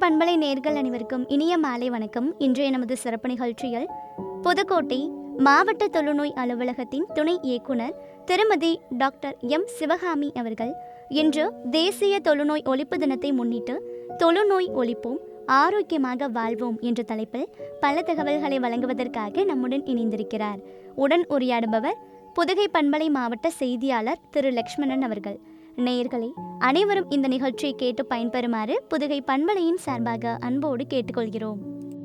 பண்பலை நேர்கள் அனைவருக்கும் இனிய மாலை வணக்கம் இன்றைய நமது சிறப்பு நிகழ்ச்சியில் புதுக்கோட்டை மாவட்ட தொழுநோய் அலுவலகத்தின் துணை இயக்குனர் திருமதி டாக்டர் எம் சிவகாமி அவர்கள் இன்று தேசிய தொழுநோய் ஒழிப்பு தினத்தை முன்னிட்டு தொழுநோய் ஒழிப்போம் ஆரோக்கியமாக வாழ்வோம் என்ற தலைப்பில் பல தகவல்களை வழங்குவதற்காக நம்முடன் இணைந்திருக்கிறார் உடன் உரையாடுபவர் புதுகை பண்பலை மாவட்ட செய்தியாளர் திரு லக்ஷ்மணன் அவர்கள் நேயர்களே அனைவரும் இந்த நிகழ்ச்சியை கேட்டு பயன்பெறுமாறு புதுகை பண்பலையின் சார்பாக அன்போடு கேட்டுக்கொள்கிறோம்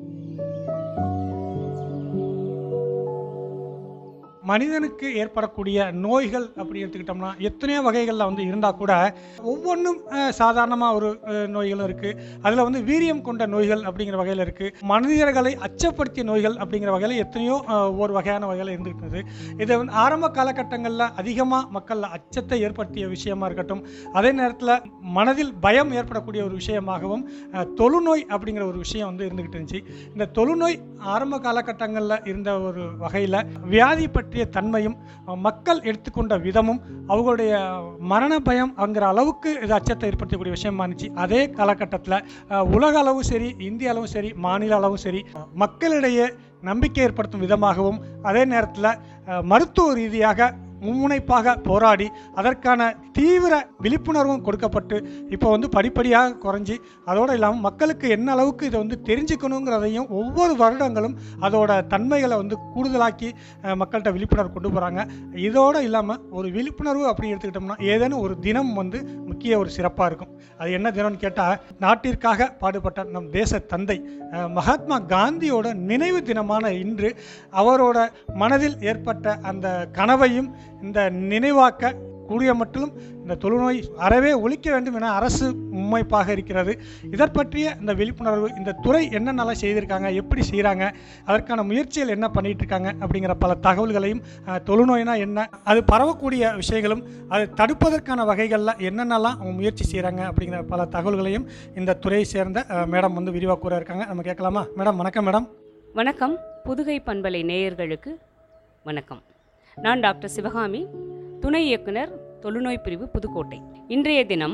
மனிதனுக்கு ஏற்படக்கூடிய நோய்கள் அப்படி எடுத்துக்கிட்டோம்னா எத்தனையோ வகைகளில் வந்து இருந்தால் கூட ஒவ்வொன்றும் சாதாரணமாக ஒரு அஹ், நோய்களும் இருக்குது அதில் வந்து வீரியம் கொண்ட நோய்கள் அப்படிங்கிற வகையில் இருக்குது மனிதர்களை அச்சப்படுத்திய நோய்கள் அப்படிங்கிற வகையில் எத்தனையோ அஹ், ஒவ்வொரு வகையான வகையில் இருந்துக்கிட்டது இது வந்து ஆரம்ப காலகட்டங்களில் அதிகமாக மக்கள் அச்சத்தை ஏற்படுத்திய விஷயமா இருக்கட்டும் அதே நேரத்தில் மனதில் பயம் ஏற்படக்கூடிய ஒரு விஷயமாகவும் அஹ், தொழுநோய் அப்படிங்கிற ஒரு விஷயம் வந்து இருந்துக்கிட்டு இருந்துச்சு இந்த தொழுநோய் ஆரம்ப காலகட்டங்களில் இருந்த ஒரு வகையில் வியாதி பற்றிய தன்மையும் அஹ், மக்கள் எடுத்துக்கொண்ட விதமும் அவங்களுடைய மரண பயம் அங்கிற அளவுக்கு இது அச்சத்தை ஏற்படுத்தக்கூடிய விஷயமா இருந்துச்சு அதே காலகட்டத்தில் உலக அளவும் சரி இந்திய அளவும் சரி மாநில அளவும் சரி அஹ், மக்களிடையே நம்பிக்கை ஏற்படுத்தும் விதமாகவும் அதே நேரத்தில் மருத்துவ ரீதியாக மும்முனைப்பாக போராடி அதற்கான தீவிர விழிப்புணர்வும் கொடுக்கப்பட்டு இப்போ வந்து படிப்படியாக குறைஞ்சி அதோடு இல்லாமல் மக்களுக்கு என்ன அளவுக்கு இதை வந்து தெரிஞ்சுக்கணுங்கிறதையும் ஒவ்வொரு வருடங்களும் அதோட தன்மைகளை வந்து கூடுதலாக்கி அஹ், மக்கள்கிட்ட விழிப்புணர்வு கொண்டு போகிறாங்க இதோடு இல்லாமல் ஒரு விழிப்புணர்வு அப்படி எடுத்துக்கிட்டோம்னா ஏதேனும் ஒரு தினம் வந்து முக்கிய ஒரு சிறப்பாக இருக்கும் அது என்ன தினம்னு கேட்டால் நாட்டிற்காக பாடுபட்ட நம் தேச தந்தை அஹ், மகாத்மா காந்தியோட நினைவு தினமான இன்று அவரோட மனதில் ஏற்பட்ட அந்த கனவையும் இந்த நினைவாக்க கூடிய மட்டிலும் இந்த தொழுநோய் அறவே ஒழிக்க வேண்டும் என அரசு மும்மைப்பாக இருக்கிறது இதற் பற்றிய இந்த விழிப்புணர்வு இந்த துறை என்னென்னலாம் செய்திருக்காங்க எப்படி செய்கிறாங்க அதற்கான முயற்சிகள் என்ன பண்ணிட்டு இருக்காங்க அப்படிங்கிற பல தகவல்களையும் அஹ், தொழுநோய்னா என்ன அது பரவக்கூடிய விஷயங்களும் அதை தடுப்பதற்கான வகைகளில் என்னென்னலாம் அவங்க முயற்சி செய்கிறாங்க அப்படிங்கிற பல தகவல்களையும் இந்த துறையை சேர்ந்த அஹ், மேடம் வந்து விரிவாக கூற இருக்காங்க நம்ம கேட்கலாமா மேடம் வணக்கம் மேடம் வணக்கம் புதுகை பண்பலை நேயர்களுக்கு வணக்கம் நான் டாக்டர் சிவகாமி துணை இயக்குனர் தொழுநோய் பிரிவு புதுக்கோட்டை இன்றைய தினம்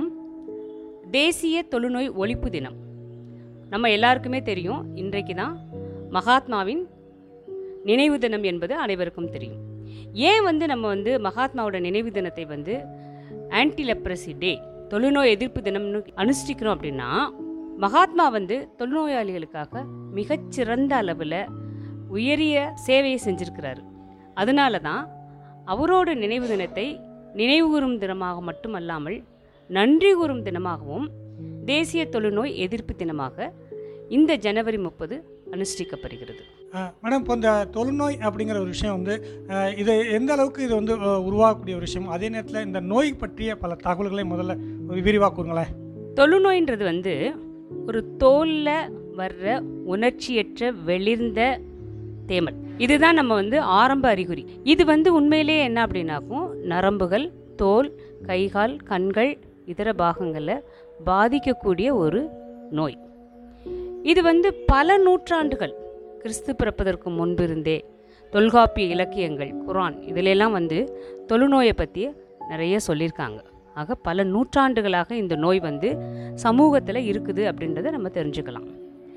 தேசிய தொழுநோய் ஒழிப்பு தினம் நம்ம எல்லாருக்குமே தெரியும் இன்றைக்கு தான் மகாத்மாவின் நினைவு தினம் என்பது அனைவருக்கும் தெரியும் ஏன் வந்து நம்ம வந்து மகாத்மாவோட நினைவு தினத்தை வந்து ஆன்டி லெப்ரசி டே தொழுநோய் எதிர்ப்பு தினம்னு அனுஷ்டிக்கிறோம் அப்படின்னா மகாத்மா வந்து தொழுநோயாளிகளுக்காக மிகச்சிறந்த அளவில் உயரிய சேவையை செஞ்சிருக்கிறாரு அதனால தான் அவரோட நினைவு தினத்தை நினைவுகூரும் தினமாக மட்டுமல்லாமல் நன்றி கூறும் தினமாகவும் தேசிய தொழுநோய் எதிர்ப்பு தினமாக இந்த ஜனவரி முப்பது அனுஷ்டிக்கப்படுகிறது அஹ், மேடம் இப்போ இந்த தொழுநோய் அப்படிங்கிற ஒரு விஷயம் வந்து அஹ், இது எந்த அளவுக்கு இது வந்து அஹ், உருவாகக்கூடிய ஒரு விஷயம் அதே நேரத்தில் இந்த நோய் பற்றிய பல தகவல்களை முதல்ல ஒரு விரிவாக கூறுங்களேன் தொழுநோயின்றது வந்து ஒரு தோல்ல வர்ற உணர்ச்சியற்ற வெளிர்ந்த தேமல் இதுதான் நம்ம வந்து ஆரம்ப அறிகுறி இது வந்து உண்மையிலேயே என்ன அப்படின்னாக்கும் நரம்புகள் தோல் கைகால் கண்கள் இதர பாகங்களில் பாதிக்கக்கூடிய ஒரு நோய் இது வந்து பல நூற்றாண்டுகள் கிறிஸ்து பிறப்பதற்கு முன்பிருந்தே தொல்காப்பிய இலக்கியங்கள் குரான் இதிலெல்லாம் வந்து தொழுநோயை பற்றி நிறைய சொல்லியிருக்காங்க ஆக பல நூற்றாண்டுகளாக இந்த நோய் வந்து சமூகத்தில் இருக்குது அப்படின்றத நம்ம தெரிஞ்சுக்கலாம்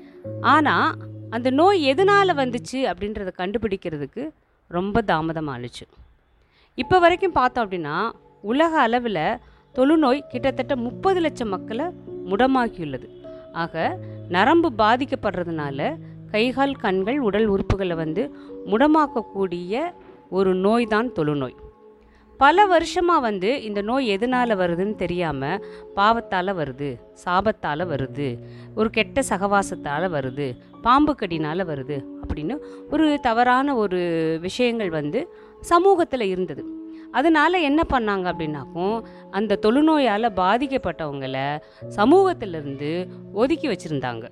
ஆனால் அந்த நோய் எதனால் வந்துச்சு அப்படின்றத கண்டுபிடிக்கிறதுக்கு ரொம்ப தாமதமானுச்சு இப்போ வரைக்கும் பார்த்தோம் அப்படின்னா உலக அளவில் தொழுநோய் கிட்டத்தட்ட முப்பது லட்சம் மக்களை முடமாக்கியுள்ளது ஆக நரம்பு பாதிக்கப்படுறதுனால கைகால் கண்கள் உடல் உறுப்புகளை வந்து முடமாக்கக்கூடிய ஒரு நோய் தான் தொழுநோய் பல வருஷமாக வந்து இந்த நோய் எதனால் வருதுன்னு தெரியாமல் பாவத்தால் வருது சாபத்தால் வருது ஒரு கெட்ட சகவாசத்தால் வருது பாம்பு கடினால் வருது அப்படின்னு ஒரு தவறான ஒரு விஷயங்கள் வந்து சமூகத்தில் இருந்தது அதனால் என்ன பண்ணாங்க அப்படின்னாக்கும் அந்த தொழுநோயால் பாதிக்கப்பட்டவங்களை சமூகத்திலிருந்து ஒதுக்கி வச்சுருந்தாங்க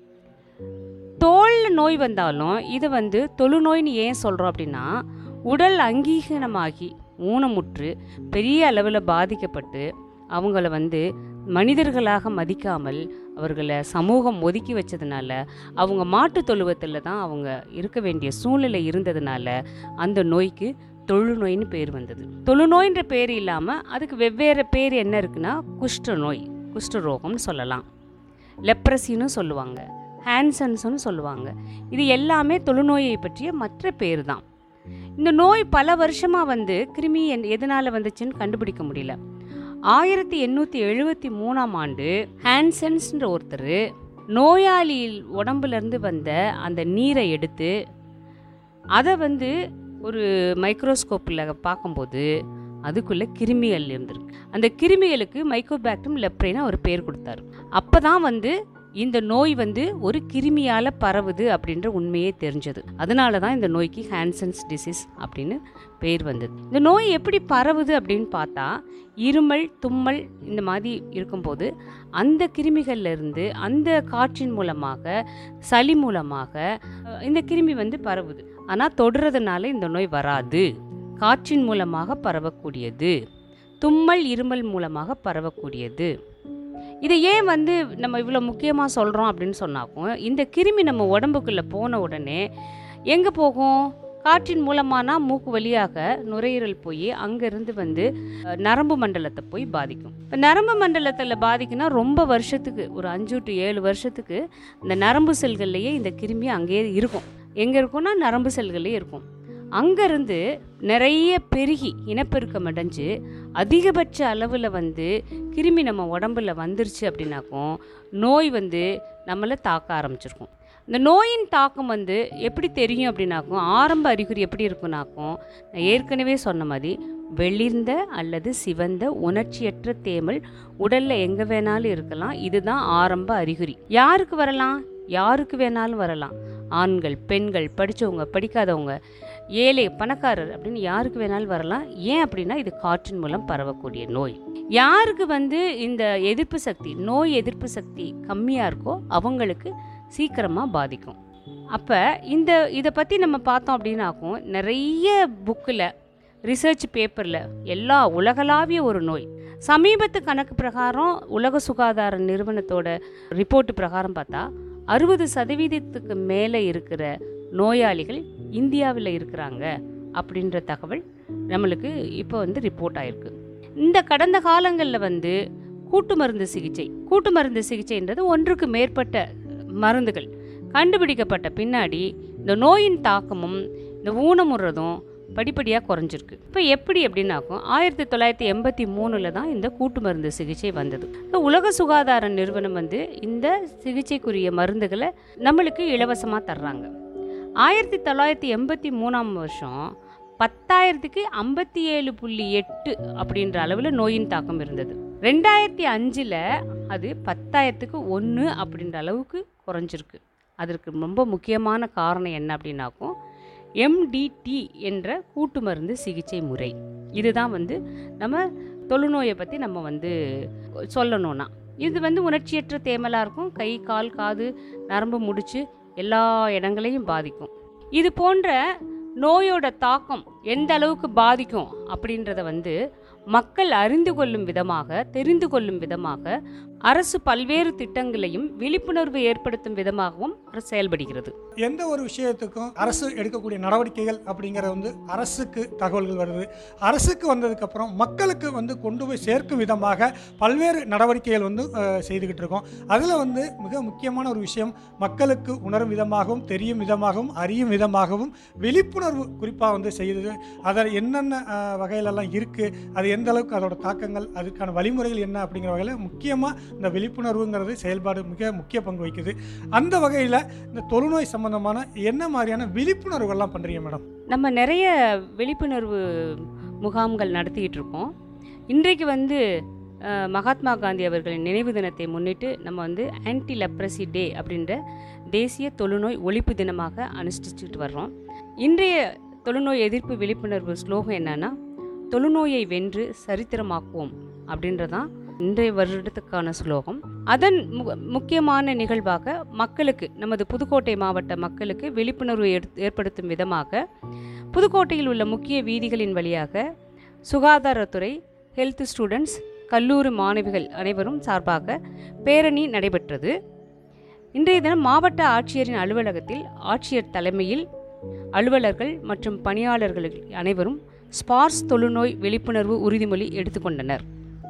தோல் நோய் வந்தாலும் இது வந்து தொழுநோய்னு ஏன் சொல்கிறோம் அப்படின்னா உடல் அங்கீகனமாகி ஊனமுற்று பெரிய அளவில் பாதிக்கப்பட்டு அவங்கள வந்து மனிதர்களாக மதிக்காமல் அவர்களை சமூகம் ஒதுக்கி வச்சதுனால அவங்க மாட்டு தொழுவத்தில் தான் அவங்க இருக்க வேண்டிய சூழ்நிலை இருந்ததுனால அந்த நோய்க்கு தொழுநோய்னு பேர் வந்தது தொழுநோய்ன்ற பேர் இல்லாமல் அதுக்கு வெவ்வேறு பேர் என்ன இருக்குன்னா குஷ்ட நோய் குஷ்டரோகம்னு சொல்லலாம் லெப்ரசின்னு சொல்லுவாங்க ஹேன்சன்ஸ்னு சொல்லுவாங்க இது எல்லாமே தொழுநோயை பற்றிய மற்ற பேர் தான் இந்த நோய் பல வருஷமாக வந்து கிருமி என்- எதனால வந்துச்சுன்னு கண்டுபிடிக்க முடியல ஆயிரத்தி எண்ணூற்றி எழுபத்தி மூணாம் ஆண்டு ஹேன்சன்ஸ்ன்ற ஒருத்தர் நோயாளி உடம்புலேருந்து வந்த அந்த நீரை எடுத்து அதை வந்து ஒரு மைக்ரோஸ்கோப்பில் பார்க்கும்போது அதுக்குள்ளே கிருமிகள் இருந்திருக்கு அந்த கிருமிகளுக்கு மைக்ரோபாக்டீரியம் லெப்ரைன்னு அவர் பேர் கொடுத்தாரு அப்போ தான் வந்து இந்த நோய் வந்து ஒரு கிருமியால் பரவுது அப்படின்ற உண்மையே தெரிஞ்சது அதனால தான் இந்த நோய்க்கு ஹேன்சன்ஸ் டிசீஸ் அப்படின்னு பேர் வந்தது இந்த நோய் எப்படி பரவுது அப்படின்னு பார்த்தா இருமல் தும்மல் இந்த மாதிரி இருக்கும்போது அந்த கிருமிகள்ல இருந்து அந்த காற்றின் மூலமாக சளி மூலமாக அஹ், இந்த கிருமி வந்து பரவுது ஆனால் தொடுறதுனால இந்த நோய் வராது காற்றின் மூலமாக பரவக்கூடியது தும்மல் இருமல் மூலமாக பரவக்கூடியது இதை ஏன் வந்து நம்ம இவ்வளோ முக்கியமாக சொல்கிறோம் அப்படின்னு சொன்னாக்கும் இந்த கிருமி நம்ம உடம்புக்குள்ளே போன உடனே எங்கே போகும் காற்றின் மூலமானா மூக்கு வழியாக நுரையீரல் போய் அங்கேருந்து வந்து அஹ், நரம்பு மண்டலத்தை போய் பாதிக்கும் இப்போ நரம்பு மண்டலத்தில் பாதிக்குன்னா ரொம்ப வருஷத்துக்கு ஒரு அஞ்சு டு ஏழு வருஷத்துக்கு இந்த நரம்பு செல்கள்லேயே இந்த கிருமி அங்கேயே இருக்கும் எங்கே இருக்கும்னா நரம்பு செல்களே இருக்கும் அங்கேருந்து நிறைய பெருகி இனப்பெருக்கம் அடைஞ்சு அதிகபட்ச அளவில் வந்து கிருமி நம்ம உடம்புல வந்துருச்சு அப்படின்னாக்கும் நோய் வந்து நம்மளை தாக்க ஆரம்பிச்சிருக்கும் இந்த நோயின் தாக்கம் வந்து எப்படி தெரியும் அப்படின்னாக்கும் ஆரம்ப அறிகுறி எப்படி இருக்குனாக்கும் நான் ஏற்கனவே சொன்ன மாதிரி வெளிர்ந்த அல்லது சிவந்த உணர்ச்சியற்ற தேமல் உடல்ல எங்க வேணாலும் இருக்கலாம் இதுதான் ஆரம்ப அறிகுறி யாருக்கு வரலாம் யாருக்கு வேணாலும் வரலாம் ஆண்கள் பெண்கள் படித்தவங்க படிக்காதவங்க ஏழை பணக்காரர் அப்படின்னு யாருக்கு வேணாலும் வரலாம் ஏன் அப்படின்னா இது காற்றின் மூலம் பரவக்கூடிய நோய் யாருக்கு வந்து இந்த எதிர்ப்பு சக்தி நோய் எதிர்ப்பு சக்தி கம்மியாக இருக்கோ அவங்களுக்கு சீக்கிரமாக பாதிக்கும் அப்போ இந்த இதை பற்றி நம்ம பார்த்தோம் அப்படின்னாக்கும் நிறைய புக்கில் ரிசர்ச் பேப்பரில் எல்லா உலகளாவிய ஒரு நோய் சமீபத்து கணக்கு பிரகாரம் உலக சுகாதார நிறுவனத்தோட ரிப்போர்ட் பிரகாரம் பார்த்தா அறுபது சதவீதத்துக்கு மேலே இருக்கிற நோயாளிகள் இந்தியாவில் இருக்கிறாங்க அப்படின்ற தகவல் நம்மளுக்கு இப்போ வந்து ரிப்போர்ட் ஆயிருக்கு இந்த கடந்த காலங்களில் வந்து கூட்டு மருந்து சிகிச்சை கூட்டு மருந்து சிகிச்சைன்றது ஒன்றுக்கு மேற்பட்ட மருந்துகள் கண்டுபிடிக்கப்பட்ட பின்னாடி இந்த நோயின் தாக்கமும் இந்த ஊனமுறதும் படிப்படியாக குறைஞ்சிருக்கு இப்போ எப்படி அப்படின்னாக்கும் ஆயிரத்தி தொள்ளாயிரத்தி எண்பத்தி மூணில் தான் இந்த கூட்டு மருந்து சிகிச்சை வந்தது இந்த உலக சுகாதார நிறுவனம் வந்து இந்த சிகிச்சைக்குரிய மருந்துகளை நம்மளுக்கு இலவசமாக தர்றாங்க ஆயிரத்தி தொள்ளாயிரத்தி எண்பத்தி மூணாம் வருஷம் பத்தாயிரத்துக்கு ஐம்பத்தி ஏழு புள்ளி எட்டு அப்படின்ற அளவில் நோயின் தாக்கம் இருந்தது ரெண்டாயிரத்தி அஞ்சில் அது பத்தாயிரத்துக்கு ஒன்று அப்படின்ற அளவுக்கு குறைஞ்சிருக்கு அதற்கு ரொம்ப முக்கியமான காரணம் என்ன அப்படின்னாக்கும் எம்டிடி என்ற கூட்டு மருந்து சிகிச்சை முறை இதுதான் வந்து நம்ம தொழுநோயை பற்றி நம்ம வந்து சொல்லணும்னா இது வந்து உணர்ச்சியற்ற தேமலாக இருக்கும் கை கால் காது நரம்பு முடிச்சு எல்லா இடங்களையும் பாதிக்கும் இது போன்ற நோயோட தாக்கம் எந்த அளவுக்கு பாதிக்கும் அப்படின்றத வந்து மக்கள் அறிந்து கொள்ளும் விதமாக தெரிந்து கொள்ளும் விதமாக அரசு பல்வேறு திட்டங்களையும் விழிப்புணர்வு ஏற்படுத்தும் விதமாகவும் அரசு செயல்படுகிறது எந்த ஒரு விஷயத்துக்கும் அரசு எடுக்கக்கூடிய நடவடிக்கைகள் அப்படிங்கிறது வந்து அரசுக்கு தகவல்கள் வருது அரசுக்கு வந்ததுக்கப்புறம் மக்களுக்கு வந்து கொண்டு போய் சேர்க்கும் விதமாக பல்வேறு நடவடிக்கைகள் வந்து அஹ், செய்துக்கிட்டு இருக்கோம் அதில் வந்து மிக முக்கியமான ஒரு விஷயம் மக்களுக்கு உணரும் விதமாகவும் தெரியும் விதமாகவும் அறியும் விதமாகவும் விழிப்புணர்வு குறிப்பாக வந்து செய்யுது அதில் என்னென்ன அஹ், வகையிலெல்லாம் இருக்குது அது எந்த அளவுக்கு அதோட தாக்கங்கள் அதுக்கான வழிமுறைகள் என்ன அப்படிங்கிற வகையில் முக்கியமாக இந்த விழிப்புணர்வுங்கிறது செயல்பாடு மிக முக்கிய பங்கு வகிக்குது அந்த வகையில் இந்த தொழுநோய் சம்பந்தமான என்ன மாதிரியான விழிப்புணர்வுகள்லாம் பண்ணுறீங்க மேடம் நம்ம நிறைய விழிப்புணர்வு முகாம்கள் நடத்திக்கிட்டு இருக்கோம் இன்றைக்கு வந்து அஹ், மகாத்மா காந்தி அவர்களின் நினைவு தினத்தை முன்னிட்டு நம்ம வந்து ஆன்டி லெப்ரசி டே அப்படின்ற தேசிய தொழுநோய் ஒழிப்பு தினமாக அனுஷ்டிச்சுட்டு வர்றோம் இன்றைய தொழுநோய் எதிர்ப்பு விழிப்புணர்வு ஸ்லோகம் என்னன்னா தொழுநோயை வென்று சரித்திரமாக்குவோம் அப்படின்றதான் இன்றைய வருடத்துக்கான ஸ்லோகம் அதன் மு முக்கியமான நிகழ்வாக மக்களுக்கு நமது புதுக்கோட்டை மாவட்ட மக்களுக்கு விழிப்புணர்வு ஏற்- ஏற்படுத்தும் விதமாக புதுக்கோட்டையில் உள்ள முக்கிய வீதிகளின் வழியாக சுகாதாரத்துறை ஹெல்த் ஸ்டூடெண்ட்ஸ் கல்லூரி மாணவிகள் அனைவரும் சார்பாக பேரணி நடைபெற்றது இன்றைய தினம் மாவட்ட ஆட்சியரின் அலுவலகத்தில் ஆட்சியர் தலைமையில் அலுவலர்கள் மற்றும் பணியாளர்கள் அனைவரும் ஸ்பார்ஸ் தொழுநோய் விழிப்புணர்வு உறுதிமொழி எடுத்துக்கொண்டனர்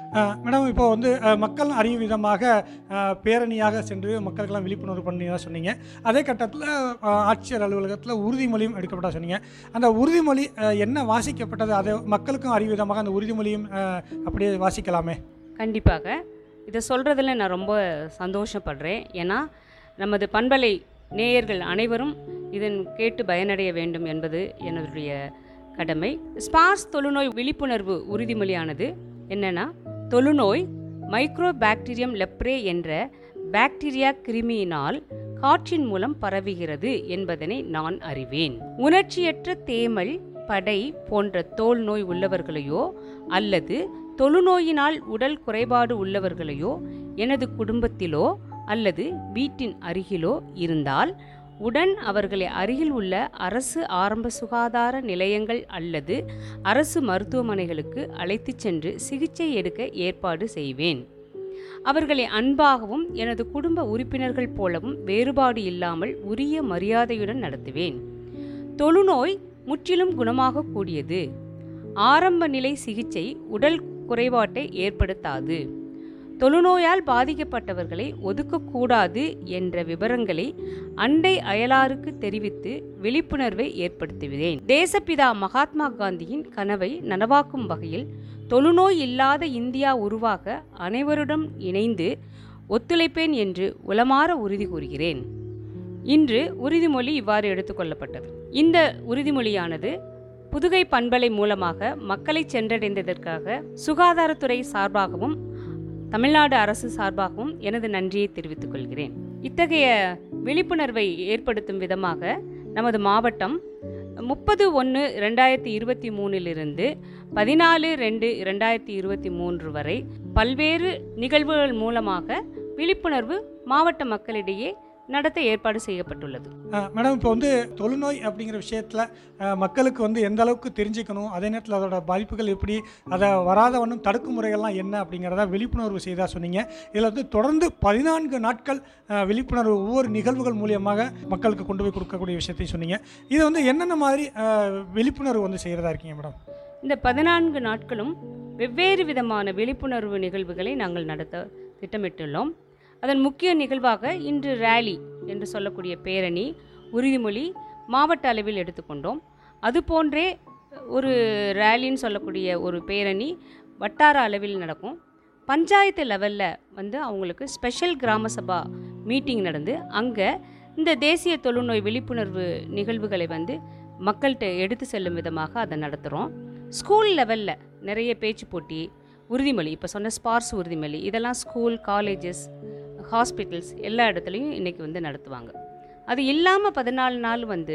அஹ், மேடம் இப்போ வந்து அஹ், மக்கள் அறியும் விதமாக அஹ், பேரணியாக சென்று மக்களுக்கெல்லாம் விழிப்புணர்வு பண்ணி சொன்னீங்க அதே கட்டத்தில் ஆட்சியர் அலுவலகத்தில் உறுதிமொழியும் எடுக்கப்பட்ட சொன்னீங்க அந்த உறுதிமொழி அஹ், என்ன வாசிக்கப்பட்டது அதை மக்களுக்கும் அறியும் விதமாக அந்த உறுதிமொழியும் அஹ், அப்படியே வாசிக்கலாமே கண்டிப்பாக இதை சொல்கிறதுல நான் ரொம்ப சந்தோஷப்படுறேன் ஏன்னா நமது பண்பலை நேயர்கள் அனைவரும் இதன் கேட்டு பயனடைய வேண்டும் என்பது என்னுடைய கடமை ஸ்பார்ஸ் தொழுநோய் விழிப்புணர்வு உறுதிமொழியானது என்னன்னா தொழுநோய் மைக்ரோ பாக்டீரியம் லெப்ரே என்ற பாக்டீரியா கிருமியினால் காற்றின் மூலம் பரவுகிறது என்பதனை நான் அறிவேன் உணர்ச்சியற்ற தேமல் படை போன்ற தோல் நோய் உள்ளவர்களையோ அல்லது தொழுநோயினால் உடல் குறைபாடு உள்ளவர்களையோ எனது குடும்பத்திலோ அல்லது வீட்டின் அருகிலோ இருந்தால் உடன் அவர்களை அருகில் உள்ள அரசு ஆரம்ப சுகாதார நிலையங்கள் அல்லது அரசு மருத்துவமனைகளுக்கு அழைத்துச் சென்று சிகிச்சை எடுக்க ஏற்பாடு செய்வேன் அவர்களை அன்பாகவும் எனது குடும்ப உறுப்பினர்கள் போலவும் வேறுபாடு இல்லாமல் உரிய மரியாதையுடன் நடத்துவேன் தொழுநோய் முற்றிலும் குணமாக கூடியது ஆரம்ப நிலை சிகிச்சை உடல் குறைபாட்டை ஏற்படுத்தாது தொழுநோயால் பாதிக்கப்பட்டவர்களை ஒதுக்கக்கூடாது என்ற விவரங்களை அண்டை அயலாருக்கு தெரிவித்து விழிப்புணர்வை ஏற்படுத்துகிறேன் தேசப்பிதா மகாத்மா காந்தியின் கனவை நனவாக்கும் வகையில் தொழுநோய் இல்லாத இந்தியா உருவாக அனைவருடன் இணைந்து ஒத்துழைப்பேன் என்று உளமாற உறுதி கூறுகிறேன் இன்று உறுதிமொழி இவ்வாறு எடுத்துக்கொள்ளப்பட்டது இந்த உறுதிமொழியானது புதுகை பண்பலை மூலமாக மக்களை சென்றடைந்ததற்காக சுகாதாரத்துறை சார்பாகவும் தமிழ்நாடு அரசு சார்பாகவும் எனது நன்றியை தெரிவித்துக் கொள்கிறேன் இத்தகைய விழிப்புணர்வை ஏற்படுத்தும் விதமாக நமது மாவட்டம் முப்பது ஒன்று ரெண்டாயிரத்தி இருபத்தி மூணிலிருந்து பதினாலு ரெண்டு ரெண்டாயிரத்தி இருபத்தி மூன்று வரை பல்வேறு நிகழ்வுகள் மூலமாக விழிப்புணர்வு மாவட்ட மக்களிடையே நடத்த ஏற்பாடு செய்யப்பட்டுள்ளது அஹ், மேடம் இப்போ வந்து தொழுநோய் அப்படிங்கிற விஷயத்தில் மக்களுக்கு வந்து எந்த அளவுக்கு தெரிஞ்சுக்கணும் அதே நேரத்தில் அதோட பாதிப்புகள் எப்படி அதை வராத வண்ணம் தடுக்கும் முறைகள்லாம் என்ன அப்படிங்கிறத விழிப்புணர்வு செய்தா சொன்னீங்க இதில் வந்து தொடர்ந்து பதினான்கு நாட்கள் அஹ், விழிப்புணர்வு ஒவ்வொரு நிகழ்வுகள் மூலியமாக மக்களுக்கு கொண்டு போய் கொடுக்கக்கூடிய விஷயத்தையும் சொன்னீங்க இது வந்து என்னென்ன மாதிரி அஹ், விழிப்புணர்வு வந்து செய்கிறதா இருக்கீங்க மேடம் இந்த பதினான்கு நாட்களும் வெவ்வேறு விதமான விழிப்புணர்வு நிகழ்வுகளை நாங்கள் நடத்த திட்டமிட்டுள்ளோம் அதன் முக்கிய நிகழ்வாக இன்று ரேலி என்று சொல்லக்கூடிய பேரணி உறுதிமொழி மாவட்ட அளவில் எடுத்துக்கொண்டோம் அதுபோன்றே ஒரு ரேலின்னு சொல்லக்கூடிய ஒரு பேரணி வட்டார அளவில் நடக்கும் பஞ்சாயத்து லெவலில் வந்து அவங்களுக்கு ஸ்பெஷல் கிராம சபா மீட்டிங் நடந்து அங்கே இந்த தேசிய தொழுநோய் விழிப்புணர்வு நிகழ்வுகளை வந்து மக்கள்கிட்ட எடுத்து செல்லும் விதமாக அதை நடத்துகிறோம் ஸ்கூல் லெவலில் நிறைய பேச்சு போட்டி உறுதிமொழி இப்போ சொன்ன ஸ்பார்ஸ் உறுதிமொழி இதெல்லாம் ஸ்கூல் காலேஜஸ் ஹாஸ்பிட்டல்ஸ் எல்லா இடத்துலையும் இன்றைக்கி வந்து நடத்துவாங்க அது இல்லாமல் பதினாலு நாள் வந்து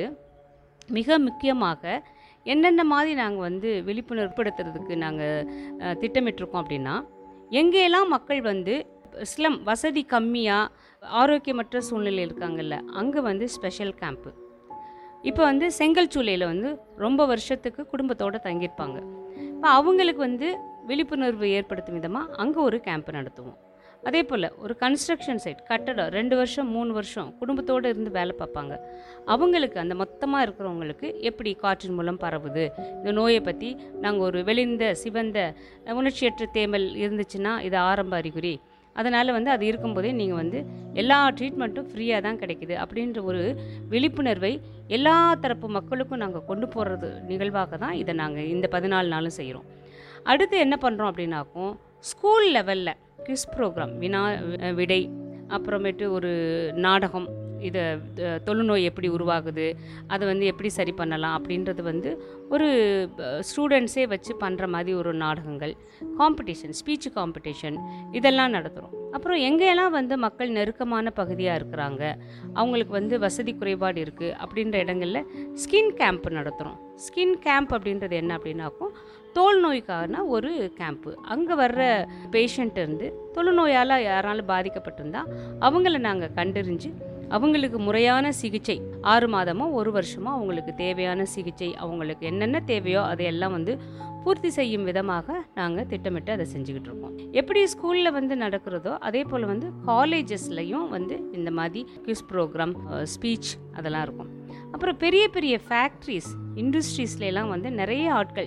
மிக முக்கியமாக என்னென்ன மாதிரி நாங்கள் வந்து விழிப்புணர்வு ஏற்படுத்துறதுக்கு நாங்கள் திட்டமிட்டிருக்கோம் அப்படின்னா எங்கெல்லாம் மக்கள் வந்து ஸ்லம் வசதி கம்மியாக ஆரோக்கியமற்ற சூழ்நிலை இருக்காங்கல்ல அங்கே வந்து ஸ்பெஷல் கேம்ப்பு இப்போ வந்து செங்கல்சூளையில் வந்து ரொம்ப வருஷத்துக்கு குடும்பத்தோடு தங்கியிருப்பாங்க இப்போ அவங்களுக்கு வந்து விழிப்புணர்வு ஏற்படுத்தும் விதமாக அங்கே ஒரு கேம்ப் நடத்துவோம் அதே போல் ஒரு கன்ஸ்ட்ரக்ஷன் சைட் கட்டடம் ரெண்டு வருஷம் மூணு வருஷம் குடும்பத்தோடு இருந்து வேலை பார்ப்பாங்க அவங்களுக்கு அந்த மொத்தமாக இருக்கிறவங்களுக்கு எப்படி காற்றின் மூலம் பரவுது இந்த நோயை பற்றி நாங்கள் ஒரு வெளிந்த சிவந்த உணர்ச்சியற்ற தேமல் இருந்துச்சுன்னா இது ஆரம்ப அறிகுறி அதனால் வந்து அது இருக்கும்போதே நீங்கள் வந்து எல்லா ட்ரீட்மெண்ட்டும் ஃப்ரீயாக தான் கிடைக்குது அப்படின்ற ஒரு விழிப்புணர்வை எல்லா தரப்பு மக்களுக்கும் நாங்கள் கொண்டு போகிறது நிகழ்வாக தான் இதை நாங்கள் இந்த பதினாலு நாளும் செய்கிறோம் அடுத்து என்ன பண்ணுறோம் அப்படின்னாக்கும் ஸ்கூல் லெவலில் குவிஸ் ப்ரோக்ராம் வினா அஹ் விடை அப்புறமேட்டு ஒரு நாடகம் இதை அஹ், தொழுநோய் எப்படி உருவாகுது அதை வந்து எப்படி சரி பண்ணலாம் அப்படின்றது வந்து ஒரு ஸ்டூடெண்ட்ஸே வச்சு பண்ணுற மாதிரி ஒரு நாடகங்கள் காம்படிஷன் ஸ்பீச் காம்படிஷன் இதெல்லாம் நடத்துகிறோம் அப்புறம் எங்கெல்லாம் வந்து மக்கள் நெருக்கமான பகுதியாக இருக்கிறாங்க அவங்களுக்கு வந்து வசதி குறைபாடு இருக்குது அப்படின்ற இடங்களில் ஸ்கின் கேம்ப் நடத்துகிறோம் ஸ்கின் கேம்ப் அப்படின்றது என்ன அப்படின்னாக்கும் தோல் நோய்க்கான ஒரு கேம்ப்பு அங்கே வர்ற பேஷண்ட் இருந்து தொழுநோயால் யாராலும் பாதிக்கப்பட்டிருந்தா அவங்கள நாங்கள் கண்டறிஞ்சு அவங்களுக்கு முறையான சிகிச்சை ஆறு மாதமோ ஒரு வருஷமோ அவங்களுக்கு தேவையான சிகிச்சை அவங்களுக்கு என்னென்ன தேவையோ அதையெல்லாம் வந்து பூர்த்தி செய்யும் விதமாக நாங்கள் திட்டமிட்டு அதை செஞ்சுக்கிட்டு இருக்கோம் எப்படி ஸ்கூலில் வந்து நடக்கிறதோ அதே போல் வந்து காலேஜஸ்லையும் வந்து இந்த மாதிரி குவிஸ் ப்ரோக்ராம் ஸ்பீச் அதெல்லாம் இருக்கும் அப்புறம் பெரிய பெரிய ஃபேக்ட்ரிஸ் இண்டஸ்ட்ரீஸ்லாம் வந்து நிறைய ஆட்கள்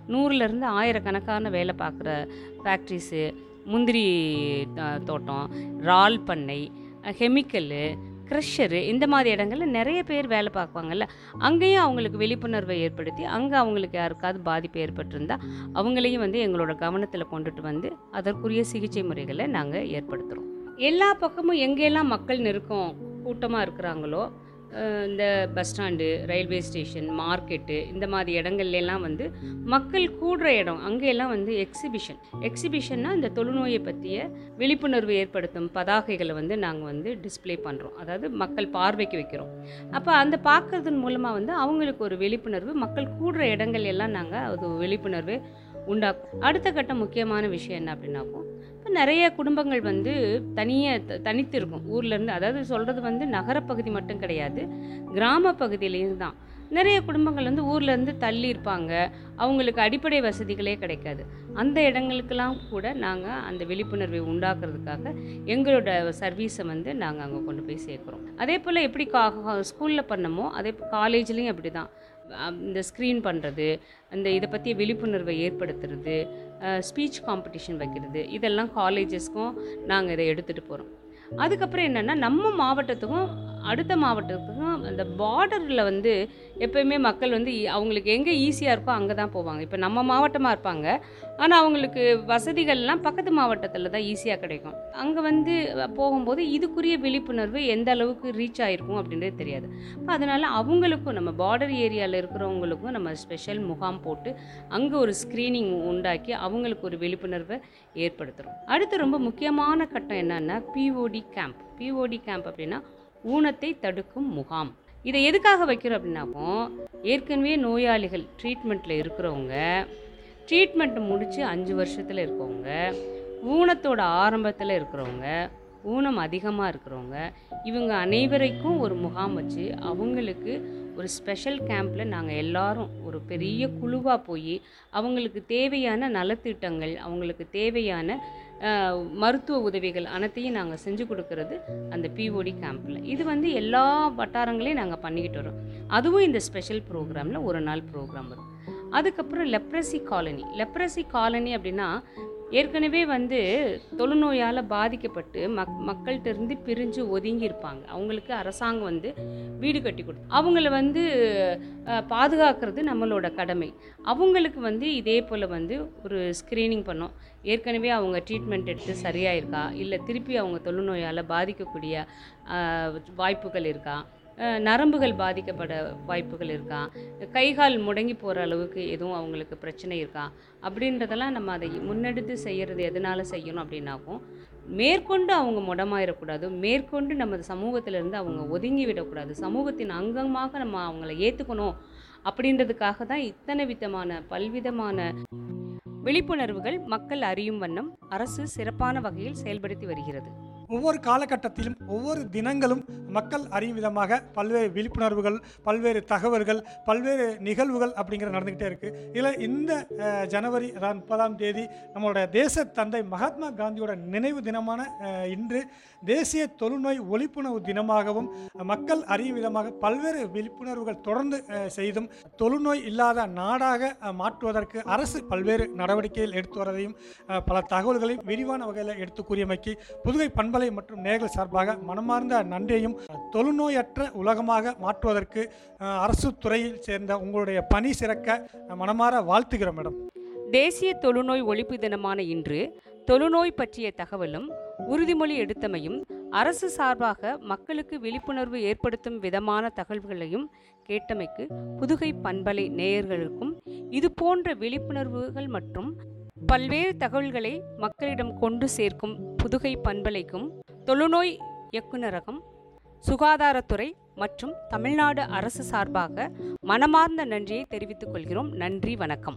நூறுலேருந்து ஆயிரக்கணக்கான வேலை பார்க்குற ஃபேக்ட்ரிஸு முந்திரி அஹ், தோட்டம் இறால் பண்ணை கெமிக்கலு க்ரஷரு இந்த மாதிரி இடங்கள்ல நிறைய பேர் வேலை பார்ப்பாங்கல்ல அங்கேயும் அவங்களுக்கு விழிப்புணர்வை ஏற்படுத்தி அங்கே அவங்களுக்கு யாருக்காவது பாதிப்பு ஏற்பட்டிருந்தா அவங்களையும் வந்து எங்களோட கவனத்தில் கொண்டுட்டு வந்து அதற்குரிய சிகிச்சை முறைகளை நாங்கள் ஏற்படுத்துகிறோம் எல்லா பக்கமும் எங்கெல்லாம் மக்கள் நெருக்கம் கூட்டமாக இருக்கிறாங்களோ அஹ் இந்த bus stand railway station market இந்த மாதிரி இடங்கள்ல எல்லாம் வந்து மக்கள் கூடுற இடம் அங்கெல்லாம் வந்து எக்ஸிபிஷன் எக்ஸிபிஷன்னா இந்த தொழுநோயை பற்றிய விழிப்புணர்வு ஏற்படுத்தும் பதாகைகளை வந்து நாங்கள் வந்து டிஸ்ப்ளே பண்ணுறோம் அதாவது மக்கள் பார்வைக்கு வைக்கிறோம் அப்போ அந்த பார்க்கறதன் மூலமாக வந்து அவங்களுக்கு ஒரு விழிப்புணர்வு மக்கள் கூடுற இடங்கள் எல்லாம் நாங்கள் அது விழிப்புணர்வு உண்டாக்கும் அடுத்த கட்ட முக்கியமான விஷயம் என்ன அப்படின்னாக்கும் இப்போ நிறைய குடும்பங்கள் வந்து தனியாக தனித்து இருக்கும் ஊர்லேருந்து அதாவது சொல்கிறது வந்து நகரப்பகுதி மட்டும் கிடையாது கிராம பகுதியிலையும் தான் நிறைய குடும்பங்கள் வந்து ஊர்லேருந்து தள்ளி இருப்பாங்க அவங்களுக்கு அடிப்படை வசதிகளே கிடைக்காது அந்த இடங்களுக்கெல்லாம் கூட நாங்கள் அந்த விழிப்புணர்வை உண்டாக்குறதுக்காக எங்களோட சர்வீஸை வந்து நாங்கள் அங்கே கொண்டு போய் சேர்க்குறோம் அதே போல் எப்படி கா ஸ்கூலில் பண்ணமோ அதே காலேஜ்லேயும் அப்படி தான் இந்த ஸ்க்ரீன் பண்ணுறது அந்த இதை பற்றிய விழிப்புணர்வை ஏற்படுத்துறது ஸ்பீச் காம்படிஷன் வைக்கிறது இதெல்லாம் காலேஜஸ்க்கும் நாங்கள் இதை எடுத்துகிட்டு போகிறோம் அதுக்கப்புறம் என்னென்னா நம்ம மாவட்டத்துக்கும் அடுத்த மாவட்டத்துக்கும் அந்த பார்டரில் வந்து எப்பயுமே மக்கள் வந்து ஈ- அவங்களுக்கு எங்கே ஈஸியாக இருக்கோ அங்கே தான் போவாங்க இப்போ நம்ம மாவட்டமாக இருப்பாங்க ஆனால் அவங்களுக்கு வசதிகள்லாம் பக்கத்து மாவட்டத்தில் தான் ஈஸியாக கிடைக்கும் அங்கே வந்து போகும்போது இதுக்குரிய விழிப்புணர்வு எந்த அளவுக்கு ரீச் ஆகிருக்கும் அப்படின்றது தெரியாது அப்போ அதனால் அவங்களுக்கும் நம்ம பார்டர் ஏரியாவில் இருக்கிறவங்களுக்கும் நம்ம ஸ்பெஷல் முகாம் போட்டு அங்கே ஒரு ஸ்க்ரீனிங் உண்டாக்கி அவங்களுக்கு ஒரு விழிப்புணர்வை ஏற்படுத்துகிறோம் அடுத்து ரொம்ப முக்கியமான கட்டம் என்னன்னா பிஓடி கேம்ப் பிஓடி கேம்ப் அப்படின்னா ஊனத்தை தடுக்கும் முகாம் இதை எதுக்காக வைக்கிறோம் அப்படின்னாக்கும் ஏற்கனவே நோயாளிகள் ட்ரீட்மெண்ட்டில் இருக்கிறவங்க ட்ரீட்மெண்ட் முடித்து அஞ்சு வருஷத்தில் இருக்கவங்க ஊனத்தோட ஆரம்பத்தில் இருக்கிறவங்க ஊனம் அதிகமாக இருக்கிறவங்க இவங்க அனைவருக்கும் ஒரு முகாம் வச்சு அவங்களுக்கு ஒரு ஸ்பெஷல் கேம்பில் நாங்கள் எல்லாரும் ஒரு பெரிய குழுவாக போய் அவங்களுக்கு தேவையான நலத்திட்டங்கள் அவங்களுக்கு தேவையான அஹ், மருத்துவ உதவிகள் அனைத்தையும் நாங்கள் செஞ்சு கொடுக்கறது அந்த பிஓடி கேம்பில் இது வந்து எல்லா வட்டாரங்களையும் நாங்கள் பண்ணிக்கிட்டு வரோம் அதுவும் இந்த ஸ்பெஷல் ப்ரோக்ராமில் ஒரு நாள் ப்ரோக்ராம் வரும் அதுக்கப்புறம் லெப்ரசி காலனி லெப்ரசி காலனி அப்படின்னா ஏற்கனவே வந்து தொழுநோயால் பாதிக்கப்பட்டு மக் மக்கள்கிட்ட இருந்து பிரிஞ்சு ஒதுங்கி இருப்பாங்க அவங்களுக்கு அரசாங்கம் வந்து வீடு கட்டி கொடுத்து அவங்கள வந்து அஹ், பாதுகாக்கிறது நம்மளோட கடமை அவங்களுக்கு வந்து இதே போல் வந்து ஒரு ஸ்க்ரீனிங் பண்ணோம் ஏற்கனவே அவங்க ட்ரீட்மெண்ட் எடுத்து சரியாக இருக்கா இல்லை திருப்பி அவங்க தொழுநோயால் பாதிக்கக்கூடிய அஹ், வாய்ப்புகள் இருக்கா அஹ், நரம்புகள் பாதிக்கப்பட வாய்ப்புகள் இருக்கா கை கால் முடங்கி போகிற அளவுக்கு எதுவும் அவங்களுக்கு பிரச்சனை இருக்கா அப்படின்றதெல்லாம் நம்ம அதை முன்னெடுத்து செய்கிறது எதனால் செய்யணும் அப்படின்னாக்கும் மேற்கொண்டு அவங்க முடமாயிடக்கூடாது மேற்கொண்டு நம்ம சமூகத்திலேருந்து அவங்க ஒதுங்கி விடக்கூடாது சமூகத்தின் அங்கமாக நம்ம அவங்கள ஏற்றுக்கணும் அப்படின்றதுக்காக தான் இத்தனை விதமான பல்விதமான விழிப்புணர்வுகள் மக்கள் அறியும் வண்ணம் அரசு சிறப்பான வகையில் செயல்படுத்தி வருகிறது ஒவ்வொரு காலகட்டத்திலும் ஒவ்வொரு தினங்களும் மக்கள் அறியும் விதமாக பல்வேறு விழிப்புணர்வுகள் பல்வேறு தகவல்கள் பல்வேறு நிகழ்வுகள் அப்படிங்கிறது நடந்துக்கிட்டே இருக்குது இதில் இந்த அஹ், ஜனவரி அதாவது முப்பதாம் தேதி நம்மளோட தேச தந்தை மகாத்மா காந்தியோட நினைவு தினமான அஹ், இன்று தேசிய தொழுநோய் ஒழிப்புணர்வு தினமாகவும் மக்கள் அறியும் விதமாக பல்வேறு விழிப்புணர்வுகள் தொடர்ந்து அஹ், செய்தும் தொழுநோய் இல்லாத நாடாக அஹ், மாற்றுவதற்கு அரசு பல்வேறு நடவடிக்கைகள் எடுத்து வரதையும் அஹ், பல தகவல்களையும் விரிவான வகையில் எடுத்து கூறியமைக்கு புதுகை பண்பலை மற்றும் நேர்கள் சார்பாக மனமார்ந்த நன்றியையும் தொழுநோயற்ற உலகமாக மாற்றுவதற்கு அஹ், அரசு துறையில் சேர்ந்த உங்களுடைய பணி சிறக்க அஹ், மனமார வாழ்த்துகிறோம் மேடம் தேசிய தொழுநோய் ஒழிப்பு தினமான இன்று தொழுநோய் பற்றிய தகவலும் உறுதிமொழி எடுத்தமையும் அரசு சார்பாக மக்களுக்கு விழிப்புணர்வு ஏற்படுத்தும் விதமான தகவல்களையும் கேட்டமைக்கு புதுகை பண்பலை நேயர்களுக்கும் இது போன்ற விழிப்புணர்வுகள் மற்றும் பல்வேறு தகவல்களை மக்களிடம் கொண்டு சேர்க்கும் புதுகை பண்பலைக்கும் தொழுநோய் இயக்குநரகம் சுகாதாரத்துறை மற்றும் தமிழ்நாடு அரசு சார்பாக மனமார்ந்த நன்றியை தெரிவித்துக் கொள்கிறோம் நன்றி வணக்கம்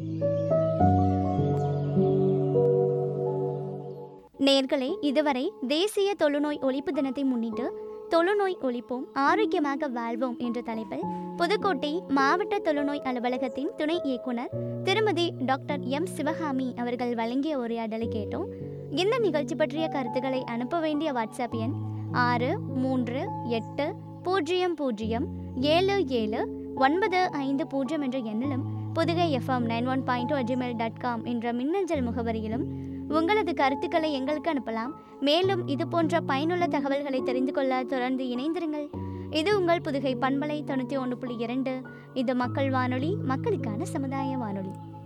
நேர்களே இதுவரை தேசிய தொழுநோய் ஒழிப்பு தினத்தை முன்னிட்டு தொழுநோய் ஒழிப்போம் ஆரோக்கியமாக வாழ்வோம் என்ற தலைப்பில் புதுக்கோட்டை மாவட்ட தொழுநோய் அலுவலகத்தின் துணை இயக்குனர் திருமதி டாக்டர் எம் சிவகாமி அவர்கள் வழங்கிய உரையாடலை கேட்டோம் இந்த நிகழ்ச்சி பற்றிய கருத்துக்களை அனுப்ப வேண்டிய வாட்ஸ்அப் எண் ஆறு மூன்று எட்டு பூஜ்ஜியம் பூஜ்ஜியம் ஏழு ஏழு ஒன்பது ஐந்து பூஜ்ஜியம் என்ற எண்ணிலும் Pudugai FM nine one point two Gmail dot com என்ற மின்னஞ்சல் முகவரியிலும் உங்களது கருத்துக்களை எங்களுக்கு அனுப்பலாம் மேலும் இது போன்ற பயனுள்ள தகவல்களை தெரிந்து கொள்ள தொடர்ந்து இணைந்திருங்கள் இது உங்கள் புதுகை பண்பலை தொண்ணூற்றி ஒன்று புள்ளி இரண்டு இது மக்கள் வானொலி மக்களுக்கான சமுதாய வானொலி